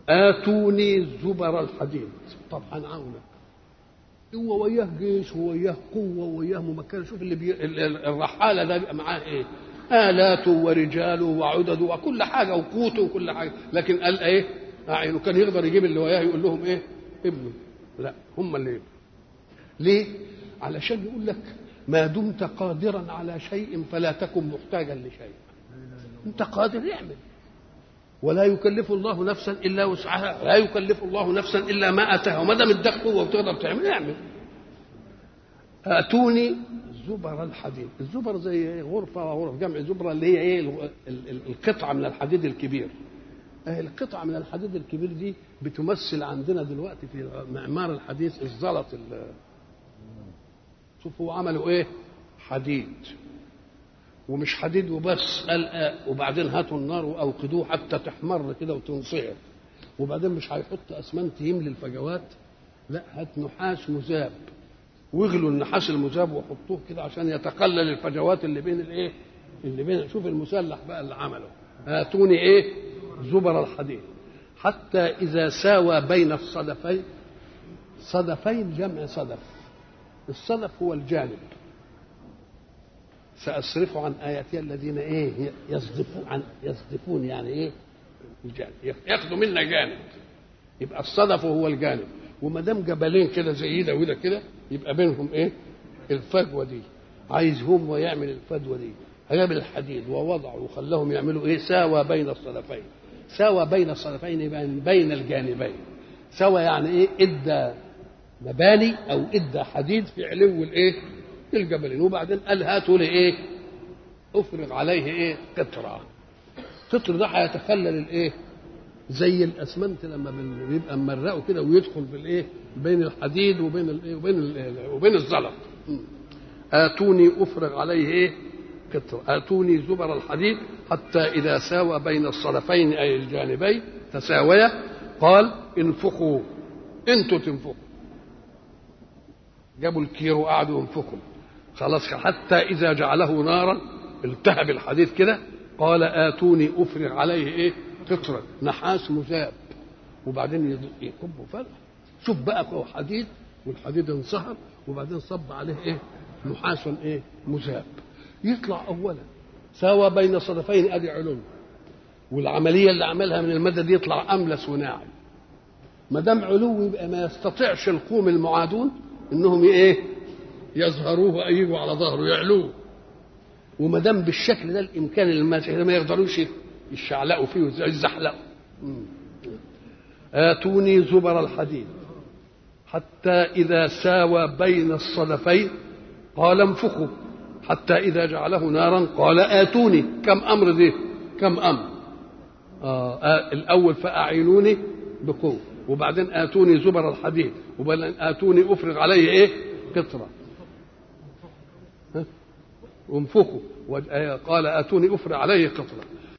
آتوني زبر الحديد طبعا عونك هو وياه جيش ووياه قوة ووياه ممكنة شوف اللي بي... الرحالة ده بيبقى معاه ايه آلاته ورجاله وعدده وكل حاجة وقوته وكل حاجة لكن قال ايه أعينه كان يقدر يجيب اللي وياه يقول لهم ايه ابنه لا هم اللي يبنوا ليه علشان يقول لك ما دمت قادرا على شيء فلا تكن محتاجا لشيء انت قادر اعمل ولا يكلف الله نفسا الا وسعها لا يكلف الله نفسا الا ما اتاها وما دام اداك قوه وتقدر تعمل اعمل اتوني زبر الحديد الزبر زي غرفه وغرف جمع زبره اللي هي ايه القطعه من الحديد الكبير القطعه من الحديد الكبير دي بتمثل عندنا دلوقتي في معمار الحديث الزلط شوفوا عملوا ايه حديد ومش حديد وبس قال آه وبعدين هاتوا النار واوقدوه حتى تحمر كده وتنصهر وبعدين مش هيحط اسمنت يملي الفجوات لا هات نحاس مذاب واغلوا النحاس المذاب وحطوه كده عشان يتقلل الفجوات اللي بين الايه اللي بين شوف المسلح بقى اللي عمله هاتوني ايه زبر الحديد حتى اذا ساوى بين الصدفين صدفين جمع صدف الصدف هو الجانب سأصرف عن آياتي الذين إيه يصدفون عن يصدفون يعني إيه الجانب ياخدوا منا جانب يبقى الصدف هو الجانب وما دام جبلين كده زي ده وده كده يبقى بينهم إيه الفجوة دي عايز هو يعمل الفجوة دي جاب الحديد ووضعه وخلاهم يعملوا إيه ساوى بين الصدفين ساوى بين الصدفين يبقى بين الجانبين سوى يعني إيه إدى مباني او ادى حديد في علو الايه الجبلين وبعدين قال هاتوا لي ايه افرغ عليه ايه قطره قطر ده هيتخلل الايه زي الاسمنت لما بيبقى ممرقه كده ويدخل بالايه بين الحديد وبين الايه وبين ال وبين الزلط اتوني افرغ عليه ايه قطر اتوني زبر الحديد حتى اذا ساوى بين الصدفين اي الجانبين تساويا قال انفخوا انتوا تنفخوا جابوا الكير وقعدوا ينفخوا خلاص حتى إذا جعله نارا التهب الحديد كده قال آتوني أفرغ عليه إيه قطرة نحاس مذاب وبعدين يكبوا فرق شوف بقى هو حديد والحديد انصهر وبعدين صب عليه إيه نحاس إيه مذاب يطلع أولا ساوى بين صدفين أدي علو والعملية اللي عملها من المدد يطلع أملس وناعم ما دام علو يبقى ما يستطيعش القوم المعادون انهم ايه يظهروه يجوا على ظهره يعلوه وما دام بالشكل ده الامكان الماسح ما يقدروش يشعلقوا فيه يزحلقوا اتوني زبر الحديد حتى اذا ساوى بين الصدفين قال انفخوا حتى اذا جعله نارا قال اتوني كم امر دي كم امر آه, آه الاول فاعينوني بقوه وبعدين اتوني زبر الحديد وبعدين اتوني افرغ عليه ايه قطره وانفخوا قال اتوني افرغ عليه قطره